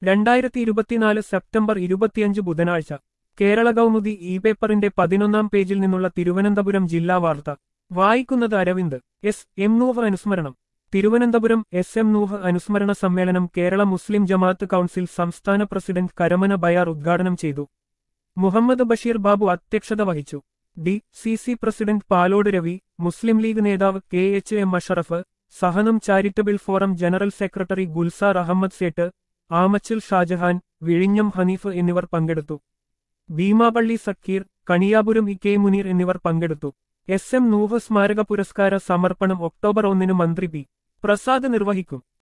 രണ്ടായിരത്തി ഇരുപത്തിനാല് സെപ്റ്റംബർ ഇരുപത്തിയഞ്ച് ബുധനാഴ്ച കേരള കൗമുദി ഇ പേപ്പറിന്റെ പതിനൊന്നാം പേജിൽ നിന്നുള്ള തിരുവനന്തപുരം ജില്ലാ വാർത്ത വായിക്കുന്നത് അരവിന്ദ് എസ് എം നൂഹ് അനുസ്മരണം തിരുവനന്തപുരം എസ് എം നൂഹ് അനുസ്മരണ സമ്മേളനം കേരള മുസ്ലിം ജമാഅത്ത് കൗൺസിൽ സംസ്ഥാന പ്രസിഡന്റ് കരമന ബയാർ ഉദ്ഘാടനം ചെയ്തു മുഹമ്മദ് ബഷീർ ബാബു അധ്യക്ഷത വഹിച്ചു D C C president Palode Ravi Muslim League നേതാവ് K H M Ashraf Sahanam charitable forum general secretary Gulzar Ahmed Sait Amachal Shajahan വിഴിഞ്ഞം ഹനീഫ് എന്നിവർ പങ്കെടുത്തു ഭീമാപള്ളി സക്കീർ കണിയാപുരം ഇ കെ മുനീർ എന്നിവർ പങ്കെടുത്തു എസ് എം നൂഹ് സ്മാരക പുരസ്കാര സമർപ്പണം ഒക്ടോബർ ഒന്നിന് മന്ത്രി പി പ്രസാദ് നിർവഹിക്കും